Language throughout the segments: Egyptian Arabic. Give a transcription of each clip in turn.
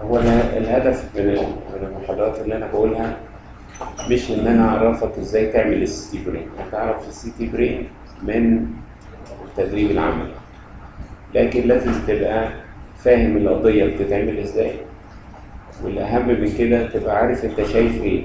هو انا الهدف من من المحاضرات اللي انا بقولها مش ان انا اعرفك ازاي تعمل السي تي برين هتعرف السي تي برين من التدريب العملي لكن لازم تبقى فاهم القضية بتتعمل ازاي والاهم من كده تبقى عارف انت شايف ايه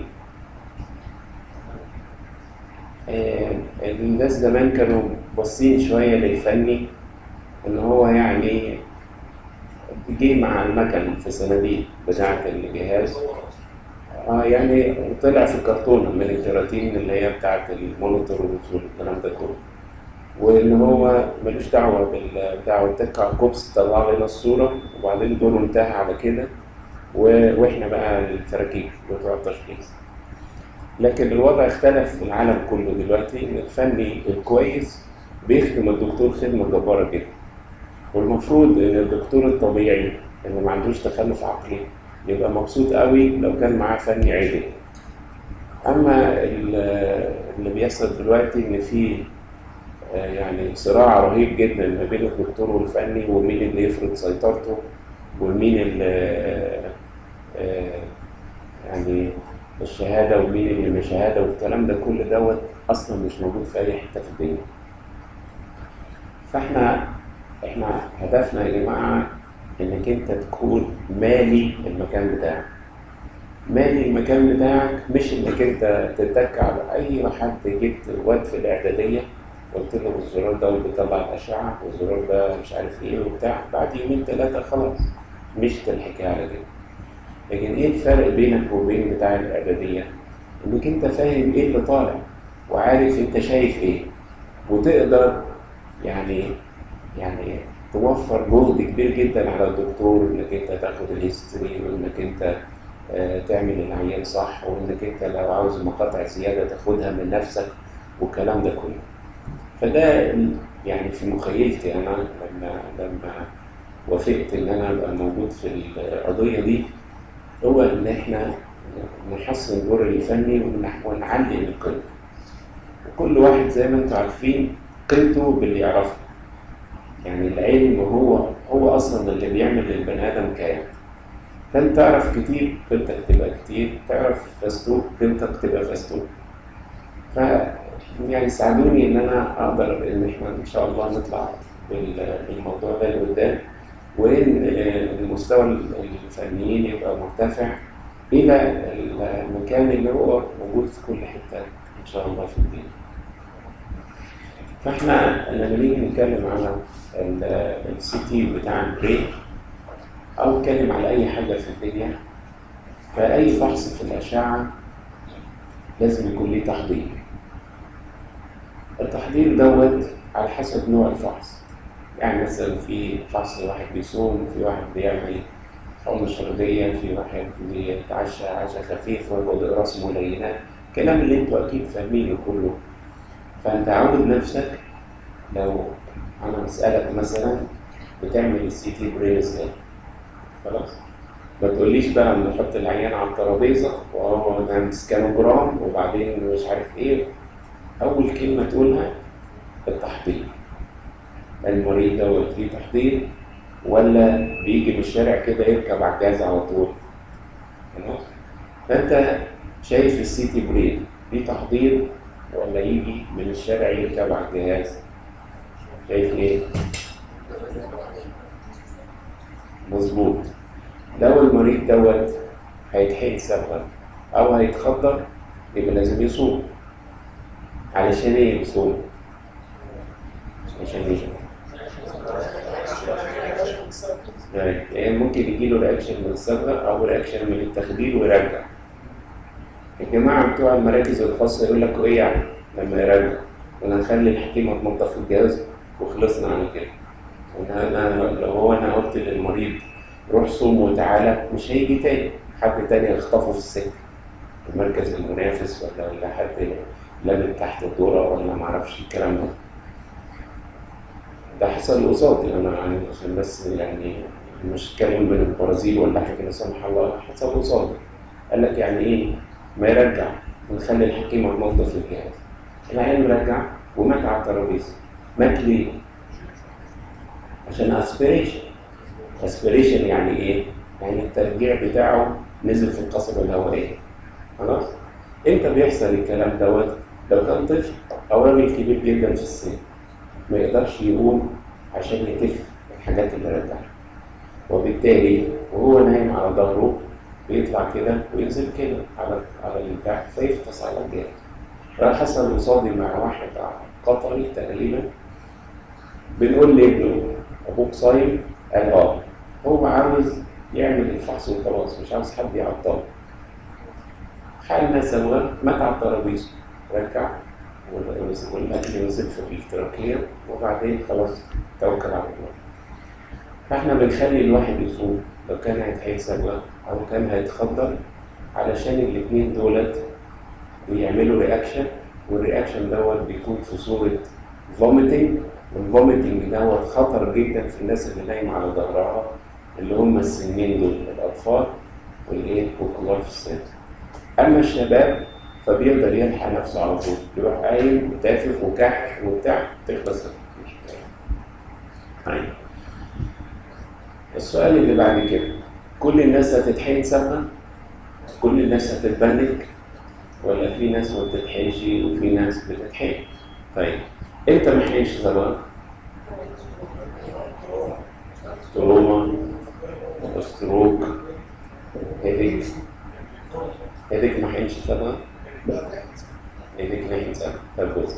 آه، الناس زمان كانوا باصين شوية للفني ان هو يعني جه مع المكن في صناديق بتاعة الجهاز اه يعني طلع في كرتونة من الكراتين اللي هي بتاعة المونيتور والكلام ده كله وان هو ملوش دعوة بالبتاع واتك على الكوبس طلع لنا الصورة وبعدين دوره انتهى على كده و- واحنا بقى الفراكيك بتوع التشخيص لكن الوضع اختلف في العالم كله دلوقتي ان الفني الكويس بيخدم الدكتور خدمة جبارة جدا والمفروض ان الدكتور الطبيعي اللي ما عندوش تخلف عقلي يبقى مبسوط قوي لو كان معاه فني عادي اما ال- اللي بيحصل دلوقتي ان في آه، يعني صراع رهيب جدا ما بين الدكتور والفني ومين اللي يفرض سيطرته ومين اللي آه، آه، يعني الشهادة ومين اللي مش شهادة والكلام ده كل دوت أصلا مش موجود في أي حتة في الدنيا. فإحنا إحنا هدفنا يا جماعة إنك أنت تكون مالي المكان بتاعك. مالي المكان بتاعك مش إنك أنت تتك على أي حد جبت واد في الإعدادية قلت له الزرار ده بيطلع الأشعة والزرار ده مش عارف إيه وبتاع بعد يومين ثلاثة خلاص مشت الحكاية على كده. لكن ايه الفرق بينك وبين بتاع الاعداديه؟ انك انت فاهم ايه اللي طالع وعارف انت شايف ايه وتقدر يعني يعني توفر جهد كبير جدا على الدكتور انك انت تاخد الهيستوري وانك انت آه، تعمل العيان صح وانك انت لو عاوز مقاطع زياده تاخدها من نفسك والكلام ده كله. فده يعني في مخيلتي انا لما لما وافقت ان انا ابقى موجود في القضيه دي هو ان احنا نحسن الدور الفني ونح- ونعلي القيمه. وكل واحد زي ما انتم عارفين قيمته باللي يعرفه. يعني العلم هو هو اصلا اللي بيعمل للبني ادم كيان. فانت تعرف كتير قيمتك تبقى كتير، تعرف فستوك قيمتك تبقى فستوك. ف يعني ساعدوني ان انا اقدر ان احنا ان شاء الله نطلع بال- بالموضوع ده لقدام وان آه، المستوى الفنيين يبقى مرتفع الى المكان اللي هو موجود في كل حته ان شاء الله في الدنيا. فاحنا لما نيجي نتكلم على السي تي بتاع البرين او نتكلم على اي حاجه في الدنيا فاي فحص في الاشعه لازم يكون ليه تحضير. التحضير دوت على حسب نوع الفحص. يعني مثلا في فحص واحد بيصوم في واحد بيعمل حمى شرجية في واحد بيتعشى عشاء خفيف ويقعد يقراص ملينات الكلام اللي انتوا اكيد فاهمينه كله فانت عود نفسك لو انا بسألك مثلا بتعمل السي تي برين ازاي خلاص ما تقوليش بقى نحط العيان على الترابيزه وهو نعمل سكانوجرام وبعدين مش عارف ايه اول كلمه تقولها التحضير المريض دوت ليه تحضير ولا بيجي من الشارع كده يركب على الجهاز على طول خلاص فانت شايف السي تي برين ليه تحضير ولا يجي من الشارع يركب على الجهاز شايف ايه مظبوط لو المريض دوت هيتحقن صبغه او هيتخدر يبقى لازم يصوم علشان ايه يصوم عشان ايه يعني ممكن يجي له رياكشن من الصبغه او رياكشن من التخدير ويرجع الجماعه بتوع المراكز الخاصه يقول لك ايه يعني لما يرجع انا هنخلي الحكيمه تنظف الجهاز وخلصنا على كده انا أنا لو هو انا قلت للمريض روح صوم وتعالى مش هيجي تاني حد تاني يخطفه في السكه المركز المنافس ولا ولا حد لابد تحت الدوره ولا ما اعرفش الكلام ده ده حصل قصادي انا يعني عشان بس يعني مش اتكلم من البرازيل ولا حاجه لا سمح الله حصل قصادي قال لك يعني ايه ما يرجع ونخلي الحكيمه تنظف الجهاز العيال رجع ومات على الترابيزه مات ليه؟ عشان اسبريشن اسبريشن يعني ايه؟ يعني الترجيع بتاعه نزل في القصبة الهوائية خلاص امتى بيحصل الكلام دوت لو كان طفل او راجل كبير جدا في السن ما يقدرش يقوم عشان يتف الحاجات اللي رجعها وبالتالي وهو نايم على ظهره بيطلع كده وينزل كده على على البتاع فيفطس على الجهاز راح حصل قصادي مع واحد قطري تقريبا بنقول لابنه ابوك صايم قال اه هو عاوز يعمل الفحص وخلاص مش عاوز حد يعطله حالنا سوا مات على الترابيزه رجع والاكل نزل في الاشتراكيه وبعدين خلاص توكل على الله فاحنا بنخلي الواحد يصوم لو كان هيتحسب او كان هيتخدر علشان الاثنين دولت بيعملوا رياكشن والرياكشن دوت بيكون في صوره فوميتنج والفوميتنج دوت خطر جدا في الناس اللي نايمه على ظهرها اللي هم السنين دول الاطفال والايه والكبار في السن اما الشباب فبيقدر يلحق نفسه على طول يروح قايم وتافف وكح وبتاع تخلص طيب السؤال اللي بعد كده كل الناس هتتحين سبا كل الناس هتتبنج ولا في ناس ما بتتحينش وفي ناس بتتحين طيب انت ما حينش سبا تروما ستروك هيديك هيديك ما حينش سبا هيديك ما حينش سبا طب بص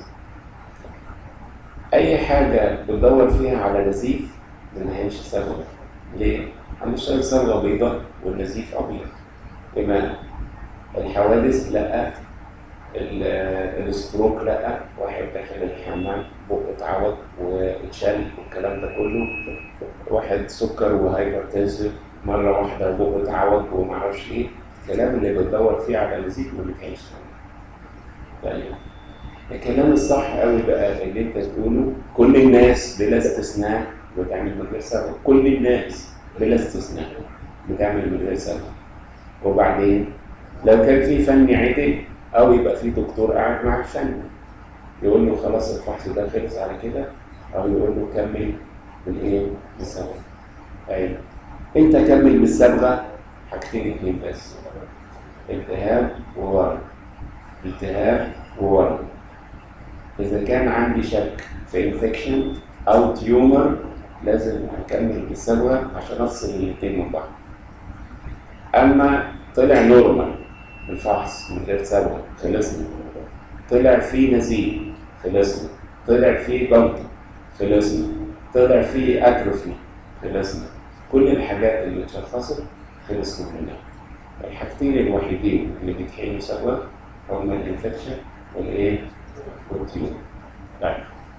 اي حاجه بتدور فيها على نزيف ما حينش سبا ليه؟ علشان ثروة بيضاء والنزيف أبيض يبقى الحوادث لأ الستروك لأ واحد داخل الحمام بقه اتعوج واتشل والكلام ده كله واحد سكر وهايبرتنسيف مرة واحدة بقه اتعوج ومعرفش ايه الكلام اللي بتدور فيه على نزيف ما بتعيش طيب الكلام الصح قوي بقى اللي انت تقوله كل الناس بلا استثناء بتعمل من غير سبب كل الناس بلا استثناء بتعمل من غير سبب وبعدين لو كان في فني عدل او يبقى في دكتور قاعد مع الفني يقول له خلاص الفحص ده خلص على كده او يقول له كمل بالايه بالصبغه ايوه انت كمل بالصبغه حاجتين اتنين بس التهاب وورم التهاب وورم اذا كان عندي شك في انفكشن او تيومر لازم اكمل بالصبغه عشان افصل الاثنين من بعض اما طلع نورمال الفحص من غير صبغه خلصنا طلع فيه نزيف خلصنا طلع فيه جلطه خلصنا طلع فيه اتروفي خلصنا كل الحاجات اللي اتشخصت خلصنا منها الحاجتين الوحيدين اللي بيتحيلوا سوا هما الانفكشن والايه والتيومر طيب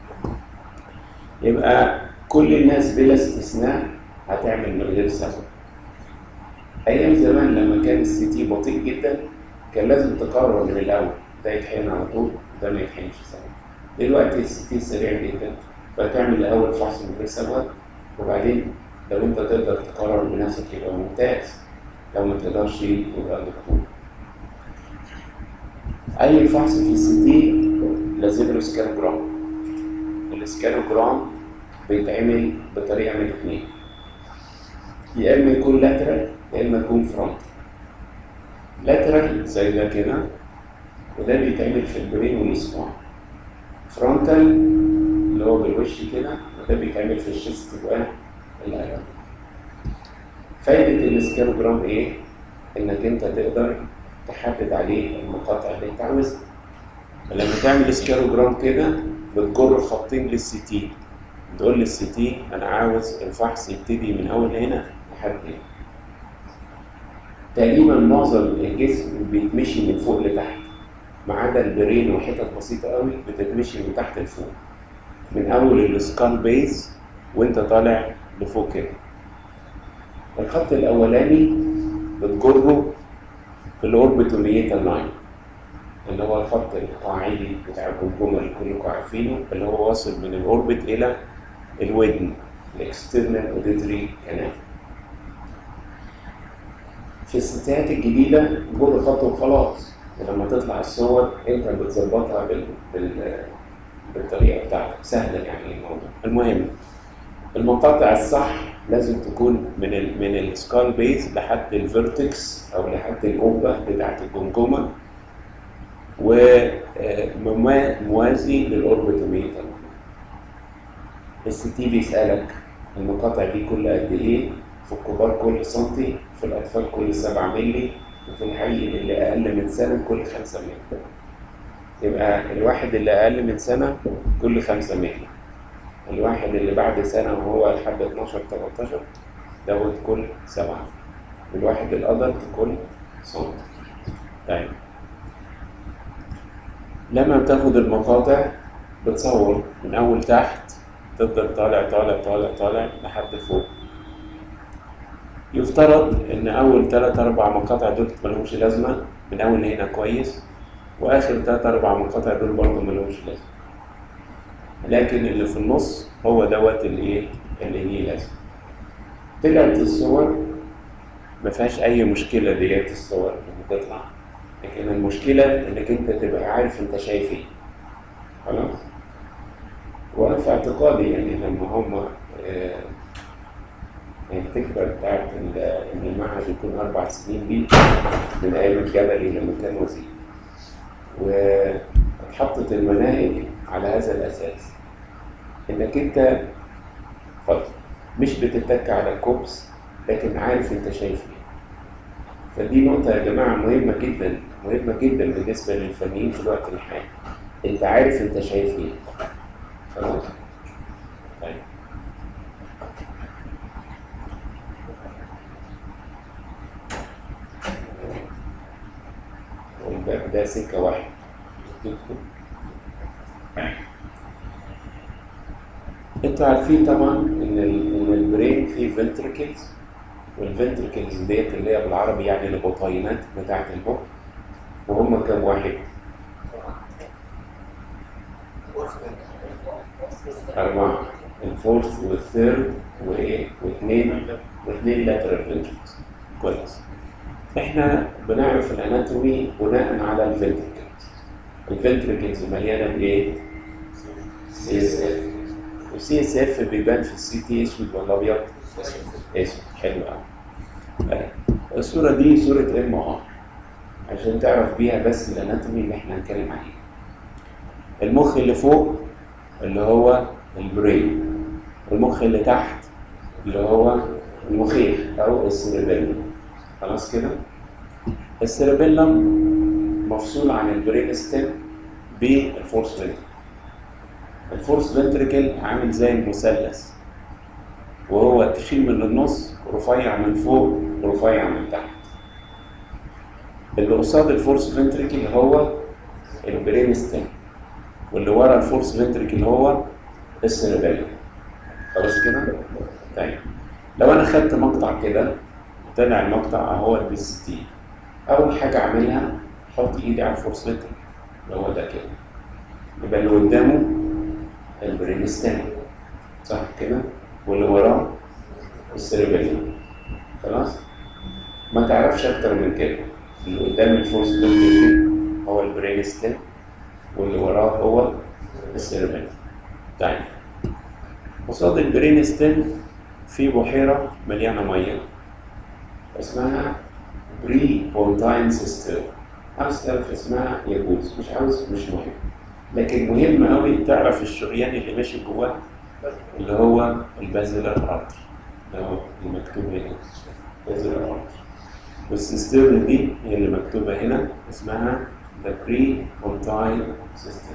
يبقى كل الناس بلا استثناء هتعمل من غير سبب ايام زمان لما كان السي تي بطيء جدا كان لازم تقرر من الاول ده يتحين على طول ده ما يتحينش سبب دلوقتي السي تي سريع جدا فتعمل الاول فحص من غير سبب وبعدين لو انت تقدر تقرر بنفسك يبقى ممتاز لو ما تقدرش يبقى دكتور اي فحص في السي تي لازم له سكانوجرام السكانوجرام بيتعمل بطريقه من الاثنين يا اما يكون لاترال يا اما يكون فرونت لاترال زي ده كده وده بيتعمل في البرين والاسبوع فرونتال اللي هو بالوش كده وده بيتعمل في الشيست جواه القلب فايدة الاسكانوجرام ايه؟ انك انت تقدر تحدد عليه المقاطع اللي انت عاوزها لما تعمل اسكانوجرام كده بتجر خطين للسي تي تقول للسي تي انا عاوز الفحص يبتدي من اول هنا لحد هنا تقريبا معظم الجسم بيتمشي من فوق لتحت ما عدا البرين وحتت بسيطه قوي بتتمشي من تحت لفوق من اول السكال بيز وانت طالع لفوق كده الخط الاولاني بتجره في الاوربيتوليتال لاين اللي هو الخط القاعدي بتاع الجمجمه اللي كلكم عارفينه اللي هو واصل من الاوربت الى الودن الاكسترنال اوديتري كانال في الستات الجديده جر خط وخلاص ولما تطلع الصور انت بتظبطها بال... بال... بالطريقه بتاعتك سهله يعني الموضوع المهم المقاطع الصح لازم تكون من ال من السكال بيز لحد الفيرتكس او لحد القبه بتاعت الجمجمه وموازي للاوربيتوميتر السي تي بيسالك المقاطع دي كل قد ايه في الكبار كل سنتي في الاطفال كل 7 مللي وفي الحي اللي اقل من سنه كل 5 مللي يبقى الواحد اللي اقل من سنه كل 5 مللي الواحد اللي بعد سنه وهو لحد 12 13 دوت كل 7 الواحد الادلت كل سنتي طيب لما بتاخد المقاطع بتصور من اول تحت تفضل طالع طالع طالع طالع لحد فوق يفترض ان اول ثلاث اربع مقاطع دول ملهمش لازمه من اول هنا كويس واخر ثلاث اربع مقاطع دول برضه ملهمش لازمه لكن اللي في النص هو دوت الايه اللي ليه لازمه طلعت الصور ما فيهاش اي مشكله ديت الصور لما تطلع لكن المشكله انك انت تبقى عارف انت شايف ايه خلاص وانا في اعتقادي يعني لما هم آه الفكرة بتاعت إن المعهد يكون أربع سنين دي من أيام الجبلي لما كان وزير واتحطت المناهج على هذا الأساس إنك أنت اتفضل مش بتتك على الكوبس لكن عارف أنت شايف إيه فدي نقطة يا جماعة مهمة جدا مهمة جدا بالنسبة للفنيين في الوقت الحالي أنت عارف أنت شايف إيه خلاص طيب والباب ده سكة واحدة انتوا عارفين طبعا ان ان البرين فيه فنتركلز والفنتركلز ديت اللي هي بالعربي يعني البطينات بتاعت المخ وهم كام واحد؟ أربعة الفورث والثيرد وإيه؟ واثنين واثنين لاترال فنتركلز كويس احنا بنعرف الاناتومي بناء على الفنتركلز الفنتركلز مليانه بايه؟ سي اس اف والسي اس اف بيبان في السي تي اسود ولا ابيض؟ اسود حلو قوي الصوره دي صوره ام ار عشان تعرف بيها بس الاناتومي اللي احنا هنتكلم عليه المخ اللي فوق اللي هو البرين والمخ اللي تحت اللي هو المخيخ او السيربيلم خلاص كده السيربيلم مفصول عن البرين ستيم بالفورس فنتريكل الفورس فنتريكل عامل زي المثلث وهو تخين من النص رفيع من فوق ورفيع من تحت اللي قصاد الفورس فنتريكل هو البرين ستيم واللي ورا الفورس فنتريكل هو السيربيلم خلاص كده طيب لو انا خدت مقطع كده طلع المقطع اهو البي سي تي اول حاجه اعملها احط ايدي على الفورس فنتريكل اللي هو ده كده يبقى اللي قدامه البرين ستيم صح كده واللي وراه السيربيلم خلاص ما تعرفش اكتر من كده اللي قدام الفورس فنتريكل هو البرين ستيم واللي وراه هو السيربيلم طيب قصاد البرين ستيم في بحيره مليانه ميه اسمها بري بونتاين سيستم عاوز تعرف اسمها يجوز مش عاوز مش مهم لكن مهم قوي تعرف الشريان اللي ماشي جواه اللي هو البازلر ارتر اللي هو المكتوب هنا بازلر ارتر والسيستم دي هي اللي مكتوبه هنا اسمها ذا بري بونتاين سيستم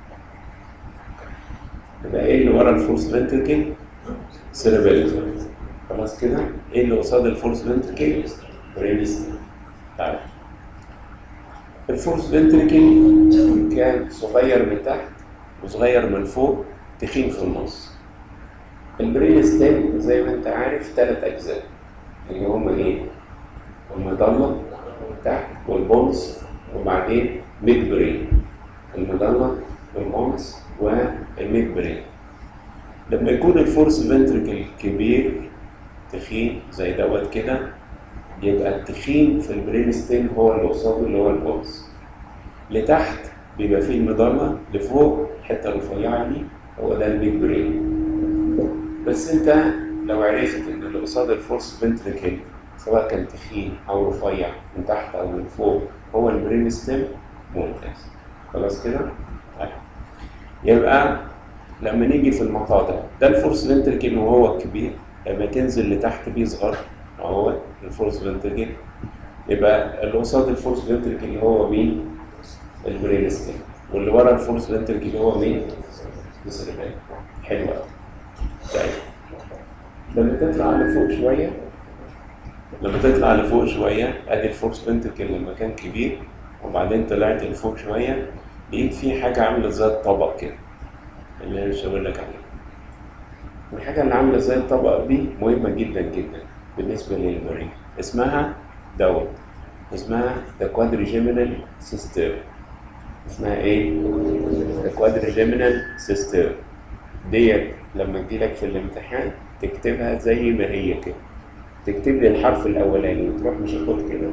يبقى ايه اللي ورا الفورس فنتركل سيربيلم خلاص كده ايه اللي قصاد الفورس فنتركل برينستين طيب الفورس فنتركل كان صغير من تحت وصغير من فوق تخين في النص البرين ستيم زي ما انت عارف ثلاث اجزاء اللي هم ايه المضله تحت والبونس وبعدين ميد برين المضله والبونس والميد برين لما يكون الفورس فنتركل كبير تخين زي دوت كده يبقى التخين في البرين ستيم هو اللي قصاده اللي هو البونس لتحت بيبقى فيه المضله لفوق الحته الرفيعه دي هو ده الميد برين بس انت لو عرفت ان قصاد الفورس فنتريكل سواء كان تخين او رفيع من تحت او من فوق هو البرين ستيم ممتاز خلاص كده؟ طيب يبقى لما نيجي في المقاطع ده الفورس فنتريكل وهو الكبير لما تنزل لتحت بيصغر اهو الفورس فنتريكل يبقى اللي قصاد الفورس فنتريكل اللي هو مين؟ البرين ستيم واللي ورا الفورس فنتريكل اللي هو مين؟ السيربيلم حلو قوي طيب لما تطلع لفوق شويه لما تطلع لفوق شويه ادي الفورس فنتريكل لما كان كبير وبعدين طلعت لفوق شويه لقيت في حاجه عامله زي الطبق كده اللي انا مش هقول لك عليها الحاجه اللي عامله زي الطبق دي مهمه جدا جدا بالنسبه للمريض اسمها دوت اسمها ذا كوادريجيمينال سيستم اسمها ايه؟ ذا كوادريجيمينال سيستم ديت لما تجيلك في الامتحان تكتبها زي ما هي كده تكتب لي الحرف الاولاني وتروح مشخبط كده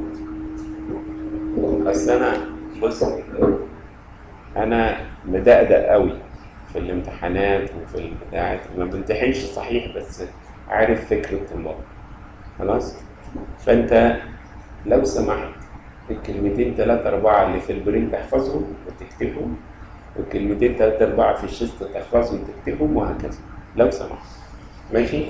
اصل انا بص انا مدقدق قوي في الامتحانات وفي البتاعات ما بمتحنش صحيح بس عارف فكرة الموضوع خلاص فانت لو سمحت الكلمتين تلاتة أربعة اللي في البرين تحفظهم وتكتبهم والكلمتين تلاتة أربعة في الشيست تحفظهم وتكتبهم وهكذا لو سمحت ماشي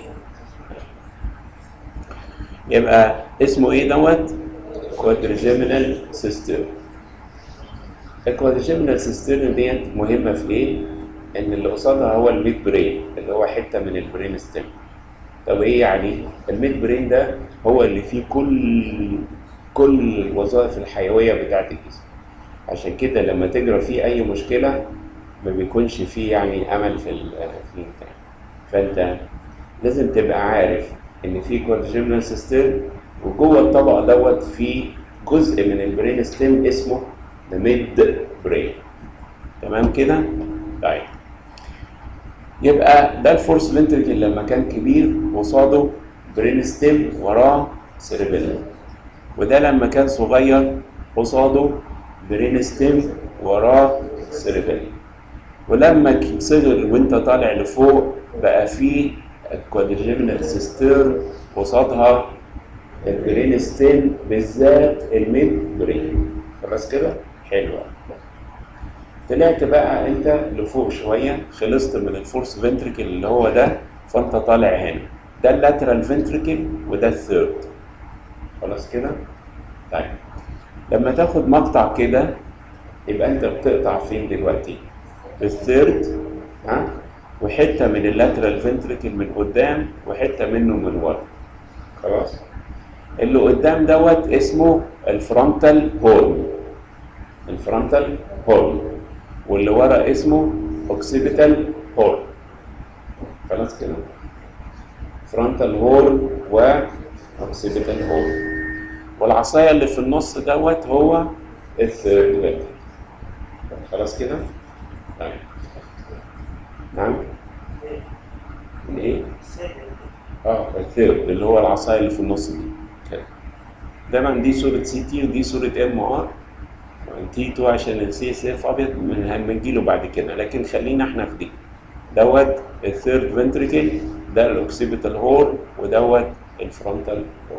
يبقى اسمه ايه دوت كوادرجيمينال سيستم الكوادرجيمينال سيستم ديت مهمة في ايه؟ ان اللي قصادها هو الميد برين اللي هو حتة من البرين ستيم طب ايه يعني؟ الميد برين ده هو اللي فيه كل كل الوظائف الحيوية بتاعة الجسم عشان كده لما تجرى فيه أي مشكلة ما بيكونش فيه يعني أمل في ال في البتاع فأنت لازم تبقى عارف إن في كوادرجيمنال سيستم وجوه الطبق دوت في جزء من البرين ستيم اسمه ذا ميد برين تمام كده؟ طيب يبقى ده الفورس فنتريكل لما كان كبير قصاده برين ستيم وراه سيربيلم وده لما كان صغير قصاده برين ستيم وراه سيربيلم ولما صغر وانت طالع لفوق بقى فيه الكوادرجيمنال سيستير قصادها البرين ستيم بالذات الميد برين خلاص كده؟ حلو طلعت بقى انت لفوق شويه خلصت من الفورس فنتريكل اللي هو ده فانت طالع هنا ده اللاترال فنتريكل وده الثيرد خلاص كده؟ طيب لما تاخد مقطع كده يبقى انت بتقطع فين دلوقتي؟ في الثيرد ها؟ وحته من اللاترال فنتريكل من قدام وحته منه من ورا خلاص؟ اللي قدام دوت اسمه الفرونتال هورن الفرونتال هورن واللي ورا اسمه اوكسيبيتال هورن خلاص كده؟ فرونتال هورن و اوكسيبيتال هورن والعصايه اللي في النص دوت هو الثيرد فيرتيكال خلاص كده؟ طيب نعم الايه؟ اه الثيرد اللي هو العصايه اللي في النص دي كده دايما دي صوره سي تي ودي صوره ام ار تي 2 عشان السي اس اف ابيض هنجيله بعد كده لكن خلينا احنا في دي دوت الثيرد فنتريكل ده الاوكسيبيتال هور ودوت الفرونتال هور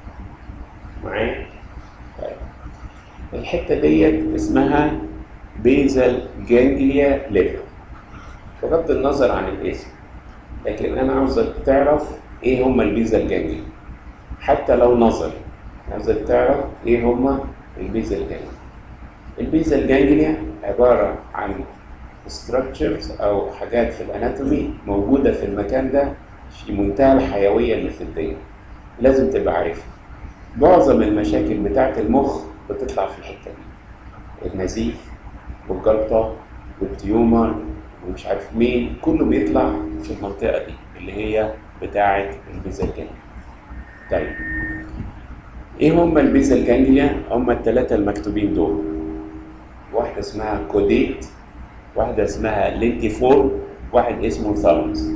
معايا طيب الحته ديت اسمها بيزل جانجليا ليفل بغض النظر عن الاسم لكن انا عاوزك تعرف ايه هما البيزل جانجليا حتى لو نظري عاوزك تعرف ايه هما البيزل جانجليا البيزل جانجليا عباره عن structures او حاجات في الاناتومي موجوده في المكان ده في منتهى الحيويه اللي في الدنيا لازم تبقى عارفها معظم المشاكل بتاعه المخ بتطلع في الحته دي النزيف والجلطه والتيومر ومش عارف مين كله بيطلع في المنطقه دي اللي هي بتاعه البيزل جانجليا طيب ايه هما البيزل جانجليا هما الثلاثه المكتوبين دول واحده اسمها كوديت واحده اسمها لينتيفور واحد اسمه ثالموس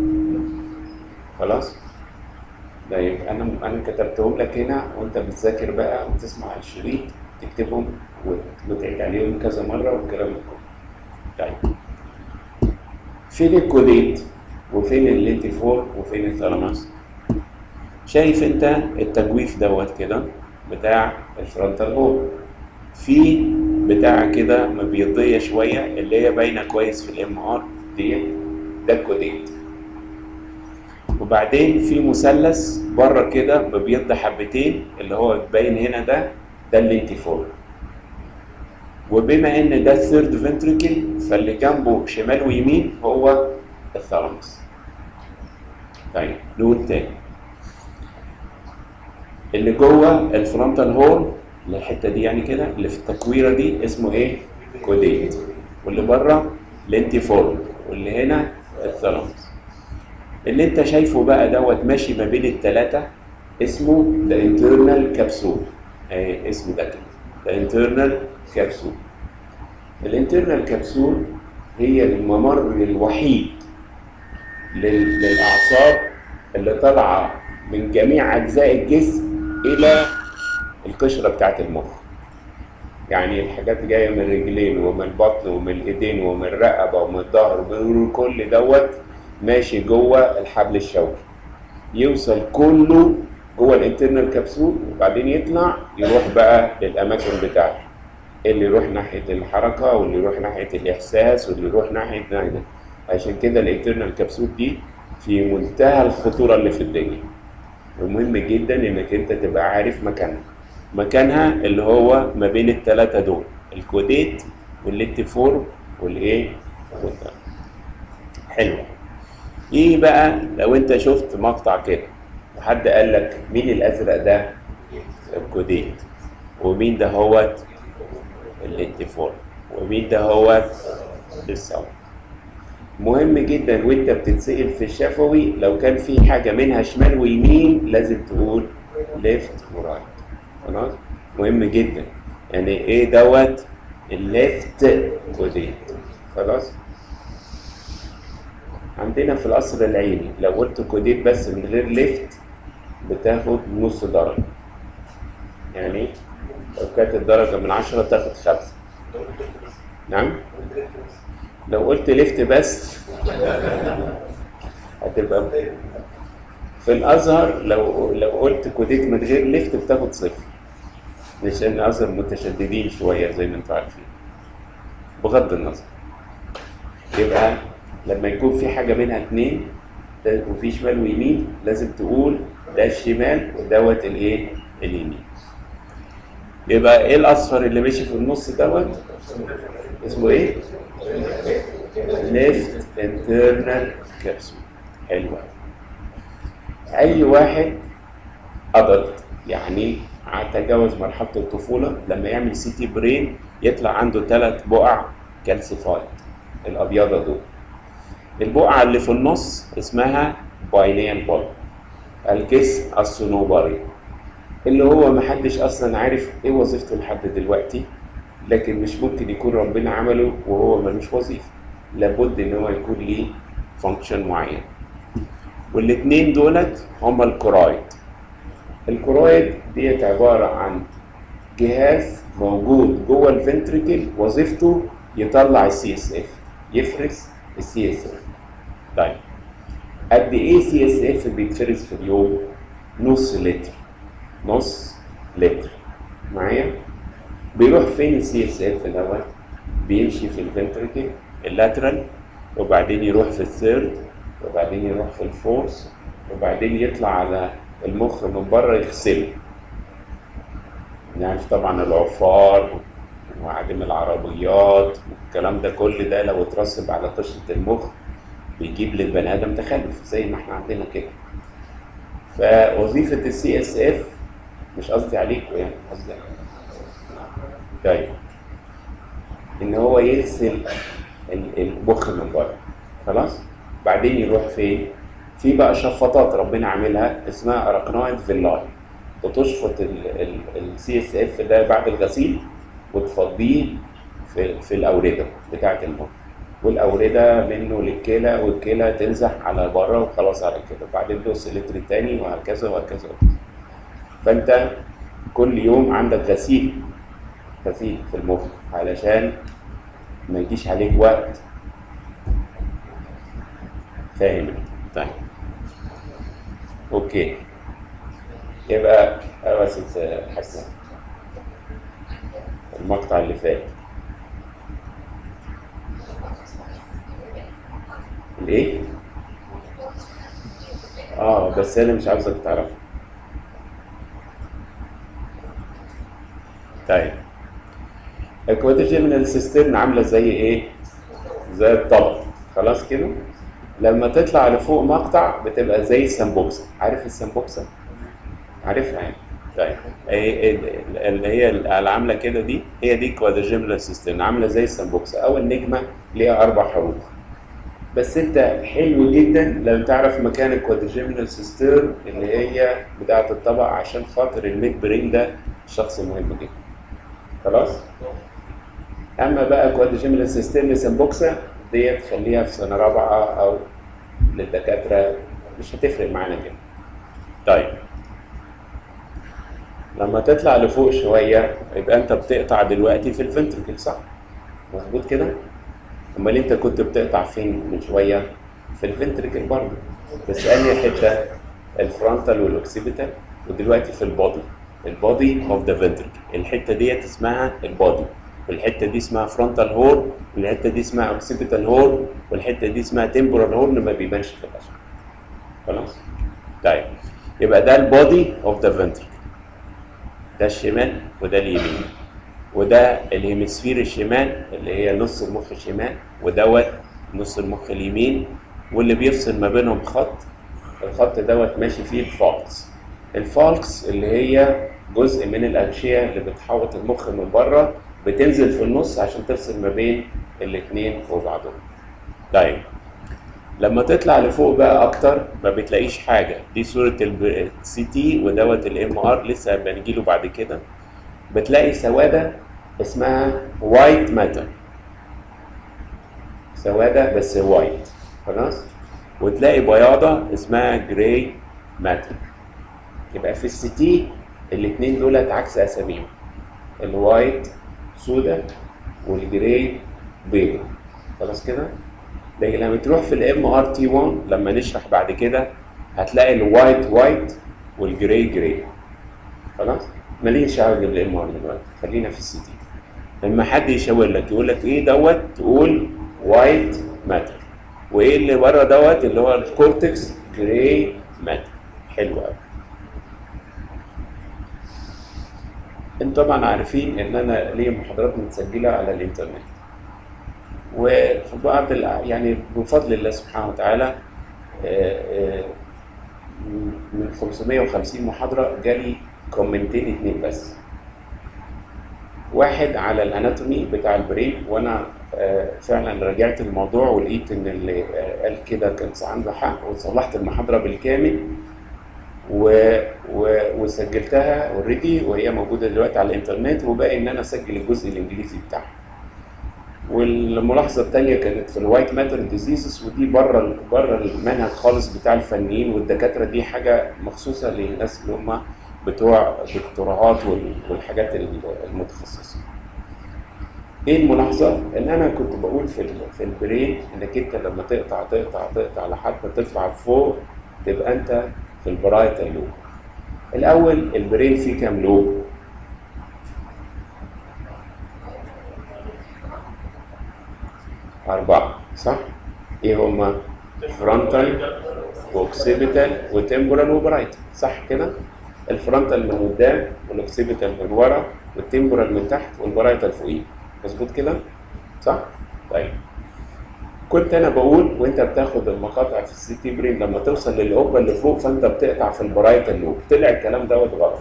خلاص طيب انا انا كتبتهم لك هنا وانت بتذاكر بقى وتسمع الشريط تكتبهم وتعيد عليهم كذا مره والكلام ده كله طيب فين الكوديت وفين اللينتيفور وفين الثالموس شايف انت التجويف دوت كده بتاع الفرونتال هول في بتاع كده مبيضيه شويه اللي هي باينه كويس في الام ار دي ده الكوديت وبعدين في مثلث بره كده مبيض حبتين اللي هو باين هنا ده ده اللينتيفور وبما ان ده الثيرد فنتريكل فاللي جنبه شمال ويمين هو الثالاموس طيب نقول تاني اللي جوه الفرونتال هول الحته دي يعني كده اللي في التكويره دي اسمه ايه؟ كوديت واللي بره لينتيفورم واللي هنا الثالاموس اللي انت شايفه بقى دوت ماشي ما بين الثلاثه اسمه ذا انترنال كابسول اهي اسمه ده كده ذا انترنال كابسول الانترنال كابسول هي الممر الوحيد لل- للاعصاب اللي طالعه من جميع اجزاء الجسم الى القشره بتاعت المخ يعني الحاجات جايه من الرجلين ومن البطن ومن الايدين ومن الرقبه ومن الظهر ومن كل دوت ماشي جوه الحبل الشوكي يوصل كله جوه الانترنال كبسول وبعدين يطلع يروح بقى للاماكن بتاعته اللي يروح ناحيه الحركه واللي يروح ناحيه الاحساس واللي يروح ناحيه ناحية. عشان كده الانترنال كبسول دي في منتهى الخطوره اللي في الدنيا ومهم جدا انك انت تبقى عارف مكانها مكانها اللي هو ما بين الثلاثه دول الكوديت والليتيفور والايه والثالث. حلو ايه بقى لو انت شفت مقطع كده وحد قال لك مين الازرق ده الكوديت ومين ده هوت الانتيفور ومين ده هوت الصوت مهم جدا وانت بتتسأل في الشفوي لو كان في حاجة منها شمال ويمين لازم تقول ليفت ورايت خلاص مهم جدا يعني ايه دوت الليفت كوديت خلاص عندنا في القصر العيني لو قلت كوديت بس من غير ليفت بتاخد نص درجة يعني لو كانت الدرجة من عشرة تاخد خمسة نعم لو قلت ليفت بس هتبقى في الازهر لو لو قلت كوديت من غير ليفت بتاخد صفر عشان الازهر متشددين شويه زي ما انتم عارفين بغض النظر يبقى لما يكون في حاجه منها اتنين ده- وفي شمال ويمين لازم تقول ده الشمال ودوت الايه اليمين يبقى ايه الاصفر اللي ماشي في النص دوت اسمه ايه left internal capsule حلو أوي. اي واحد ادلت يعني تجاوز مرحله الطفوله لما يعمل سي تي برين يطلع عنده ثلاث بقع كالسيفايد الابيضه دول البقعه اللي في النص اسمها باينيال بول الجسم الصنوبري اللي هو محدش اصلا عارف ايه وظيفته لحد دلوقتي لكن مش ممكن يكون ربنا عمله وهو ملوش وظيفه لابد ان هو يكون ليه فانكشن معين والاثنين دولت هما الكورايد الكورايد ديت عباره عن جهاز موجود جوه الفنتريكل وظيفته يطلع السي اس اف يفرز السي اس اف طيب قد ايه سي اس اف بيتفرز في اليوم نص لتر نص لتر معايا بيروح فين السي اس اف دوت بيمشي في الفنتريكل اللاترال وبعدين يروح في الثيرد وبعدين يروح في الفورس وبعدين يطلع على المخ من بره يغسله نعرف طبعا العفار وعدم العربيات والكلام ده كل ده لو اترسب على قشرة المخ بيجيب للبني ادم تخلف زي ما احنا عندنا كده فوظيفة السي اس اف مش قصدي عليكم يعني قصدي طيب ان هو يغسل ال- المخ من بره خلاص بعدين يروح فين في بقى شفاطات ربنا عاملها اسمها ارقنويد فيلاي بتشفط السي اس اف ده بعد الغسيل وتفضيه في في الاورده بتاعه المخ والاورده منه للكلى والكلى تنزح على بره وخلاص على كده بعدين توصل لتر تاني وهكذا وهكذا وهكذا فانت كل يوم عندك غسيل غسيل في المخ علشان ما يجيش عليك وقت فاهم طيب اوكي يبقى بس حسن المقطع اللي فات الايه؟ اه بس انا مش عاوزك تعرفه طيب الكوادرجيمينال سيستم عامله زي ايه؟ زي الطبق خلاص كده؟ لما تطلع لفوق مقطع بتبقى زي السمبوكسه عارف السمبوكسه؟ عارفها يعني طيب ايه اللي هي اللي عامله كده دي هي دي كوادرجيمينال سيستم عامله زي السمبوكسه او النجمه ليها اربع حروف بس انت حلو جدا لو تعرف مكان الكوادرجيمينال سيستم اللي هي بتاعه الطبق عشان خاطر الميد برين ده شخص مهم جدا خلاص اما بقى كوادرجيمينال سيستم سمبوكسه ديت خليها في سنه رابعه او للدكاتره مش هتفرق معانا كده طيب لما تطلع لفوق شويه يبقى انت بتقطع دلوقتي في الفنتركل صح مظبوط كده امال انت كنت بتقطع فين من شويه في الفنتركل برضه بس انهي حته الفرونتال والاوكسيبيتال ودلوقتي في البودي البودي اوف ذا فنتركل الحته ديت اسمها البودي والحته دي اسمها فرونتال هورن والحته دي اسمها اوكسيبيتال هورن والحته دي اسمها تمبورال هورن ما بيبانش في الاشعه خلاص طيب يبقى ده البودي اوف ذا فنتركل ده الشمال وده اليمين وده الهيمسفير الشمال اللي هي نص المخ الشمال ودوت نص المخ اليمين واللي بيفصل ما بينهم خط الخط دوت ماشي فيه الفالكس الفالكس اللي هي جزء من الأغشية اللي بتحوط المخ من بره بتنزل في النص عشان تفصل ما بين الاتنين وبعضهم طيب لما تطلع لفوق بقى اكتر ما بتلاقيش حاجه دي صوره السي تي ودوت الام ار لسه بنجيله بعد كده بتلاقي سواده اسمها وايت ماتر سواده بس وايت خلاص وتلاقي بياضه اسمها جراي ماتر يبقى في السي تي الاثنين دولت عكس اساميهم الوايت سودا والجراي بيضة خلاص كده لكن لما تروح في الام ار تي 1 لما نشرح بعد كده هتلاقي الوايت وايت والجراي جراي خلاص ماليش دعوه بالام ار دلوقتي خلينا في السي تي لما حد يشاور لك يقول لك ايه دوت تقول وايت ماتر وايه اللي بره دوت اللي هو الكورتكس جراي ماتر حلو قوي انتوا طبعا عارفين ان انا ليا محاضرات متسجله على الانترنت وفي بعض يعني بفضل الله سبحانه وتعالى من 550 محاضره جالي كومنتين اتنين بس واحد على الاناتومي بتاع البرين وانا فعلا راجعت الموضوع ولقيت ان اللي قال كده كان عنده حق وصلحت المحاضره بالكامل و... و... وسجلتها اوريدي وهي موجوده دلوقتي على الانترنت وباقي ان انا اسجل الجزء الانجليزي بتاعها والملاحظه الثانيه كانت في الوايت ماتر ديزيزز ودي بره بره المنهج خالص بتاع الفنيين والدكاتره دي حاجه مخصوصه للناس اللي هم بتوع دكتوراهات والحاجات المتخصصه. ايه الملاحظه؟ ان انا كنت بقول في في البرين انك انت لما تقطع تقطع تقطع لحد ما تطلع فوق تبقى انت في البرايتال لوب. الاول البرين فيه كام لوب؟ أربعة صح؟ إيه هما؟ فرونتال وأوكسيبيتال وتمبورال وبرايتال صح كده؟ الفرونتال من قدام والأوكسيبيتال من ورا والتمبورال من تحت والبرايتال فوقيه مظبوط كده؟ صح؟ طيب كنت أنا بقول وأنت بتاخد المقاطع في السي تي برين لما توصل للقبة اللي فوق فأنت بتقطع في البرايتال لوب طلع الكلام دوت غلط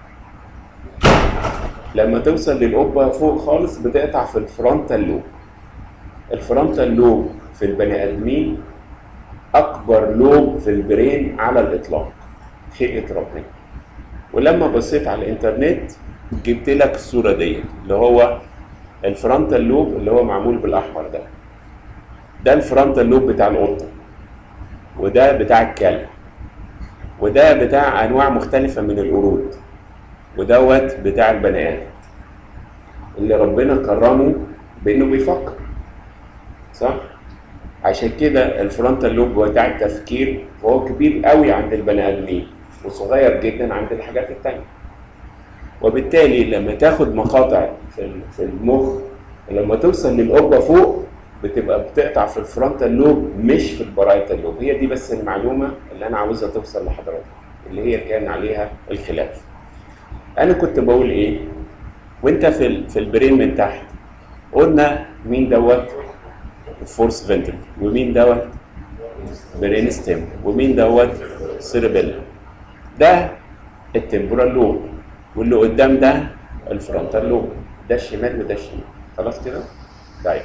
لما توصل للقبة فوق خالص بتقطع في الفرونتال لوب الفرونتال لوب في البني ادمين اكبر لوب في البرين على الاطلاق خلقه ربنا ولما بصيت على الانترنت جبت لك الصوره دي اللي هو الفرونتال لوب اللي هو معمول بالاحمر ده ده الفرونتال لوب بتاع القطه وده بتاع الكلب وده بتاع انواع مختلفه من القرود ودوت بتاع البني ادم اللي ربنا كرمه بانه بيفكر صح؟ عشان كده الفرونتال لوب بتاع التفكير فهو كبير قوي عند البني ادمين وصغير جدا عند الحاجات التانية وبالتالي لما تاخد مقاطع في في المخ لما توصل للقبه فوق بتبقى بتقطع في الفرونتال لوب مش في البرايتال لوب هي دي بس المعلومه اللي انا عاوزها توصل لحضرتك اللي هي كان عليها الخلاف انا كنت بقول ايه وانت في ال- في البرين من تحت قلنا مين دوت الفورس فنتركل ومين دوت برين ستيم ومين دوت سيربيلا ده التمبورال لوب واللي قدام ده الفرونتال لوب ده الشمال وده الشمال خلاص كده طيب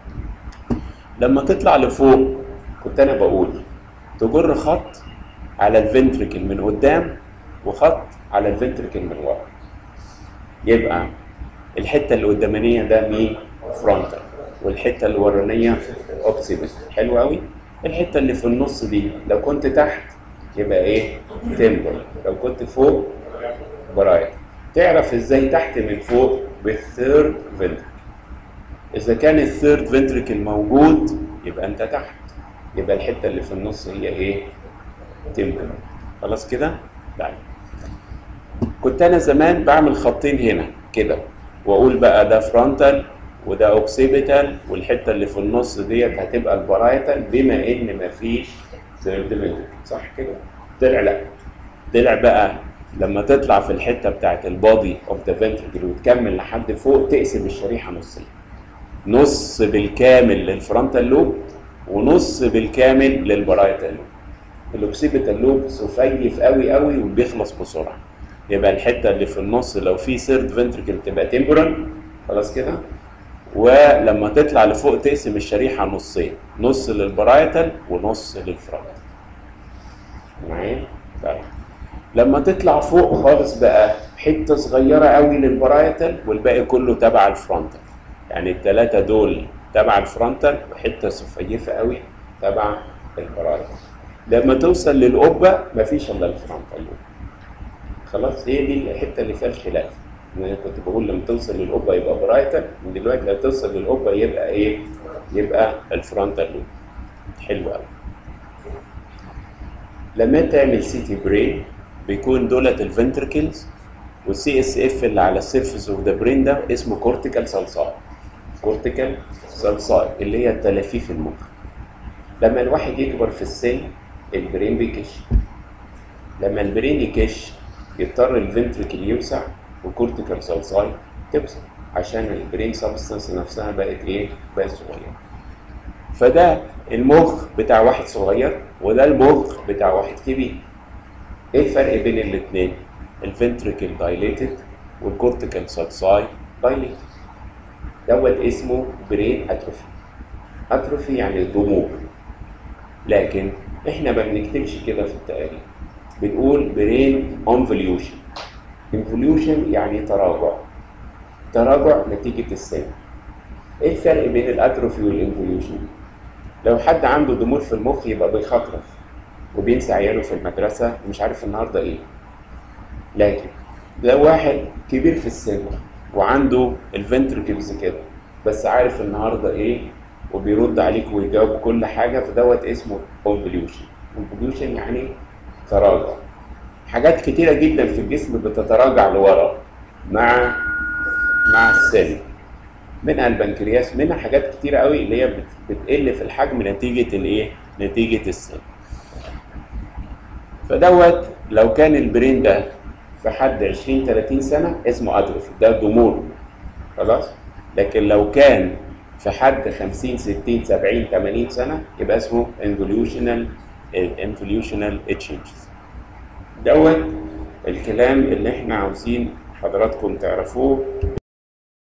لما تطلع لفوق كنت انا بقول تجر خط على الفنتركل من قدام وخط على الفنتركل من ورا يبقى الحته اللي قدامانيه ده مين فرونتال والحته اللي ورانيه اوبسيبت حلو قوي الحته اللي في النص دي لو كنت تحت يبقى ايه تمبر لو كنت فوق برايت تعرف ازاي تحت من فوق بالثيرد فنتركل اذا كان الثيرد فنتركل موجود يبقى انت تحت يبقى الحته اللي في النص هي ايه تمبر خلاص كده طيب كنت انا زمان بعمل خطين هنا كده واقول بقى ده فرونتال وده اوكسيبيتال والحته اللي في النص ديت هتبقى البرايتال بما ان مفيش ثيرد فنتركل صح كده طلع لا طلع بقى لما تطلع في الحته بتاعت البادي اوف ذا فنتركل وتكمل لحد فوق تقسم الشريحه نصين نص بالكامل للفرونتال لوب ونص بالكامل للبرايتال لوب الاوكسيبيتال لوب سفيف قوي قوي وبيخلص بسرعه يبقى الحته اللي في النص لو في سيرد فنتركل تبقى تمبرال خلاص كده ولما تطلع لفوق تقسم الشريحه نصين نص للبرايتال ونص للفرونتال معايا طيب لما تطلع فوق خالص بقى حته صغيره قوي للبرايتال والباقي كله تبع الفرونتال يعني الثلاثه دول تبع الفرونتال وحته سفيفه قوي تبع البرايتال لما توصل للقبه مفيش الا الفرونتال لوب خلاص هي دي الحته اللي فيها الخلاف إن انا كنت بقول لما توصل للقبه يبقى برايتال من دلوقتي لما توصل للقبه يبقى ايه يبقى الفرونتال لوب حلو قوي لما تعمل سي تي برين بيكون دولت الفنتركلز والسي اس اف اللي على السيرفيس اوف ذا برين ده اسمه كورتيكال سلساي كورتيكال سلساي اللي هي تلافيف المخ لما الواحد يكبر في السن البرين بيكش لما البرين يكش يضطر الفنتركل يوسع والكورتيكال سلساي توسع عشان البرين سبستنس نفسها بقت ايه؟ بقت صغيره فده المخ بتاع واحد صغير وده المخ بتاع واحد كبير ايه الفرق بين الاثنين الفنتريكل دايليتد والكورتيكال سلساي دايليتد دوت اسمه برين اتروفي اتروفي يعني ضمور لكن احنا ما بنكتبش كده في التقارير بنقول برين انفوليوشن انفوليوشن يعني تراجع تراجع نتيجة السن ايه الفرق بين الاتروفي والانفوليوشن لو حد عنده ضمور في المخ يبقى بيخطرف وبينسى عياله في المدرسة ومش عارف النهاردة ايه لكن لو واحد كبير في السن وعنده الفنتركلز كده بس عارف النهاردة ايه وبيرد عليك ويجاوب كل حاجة فدوت اسمه convolution convolution يعني تراجع حاجات كتيرة جدا في الجسم بتتراجع لورا مع مع السن منها البنكرياس منها حاجات كتيرة قوي اللي هي بت- بتقل في الحجم نتيجة الايه؟ نتيجة السن فدوت لو كان البرين ده في حد 20 30 سنة اسمه اتروفي ده ضمور خلاص لكن لو كان في حد 50 60 70 80 سنة يبقى اسمه involutional involutional changes دوت الكلام اللي احنا عاوزين حضراتكم تعرفوه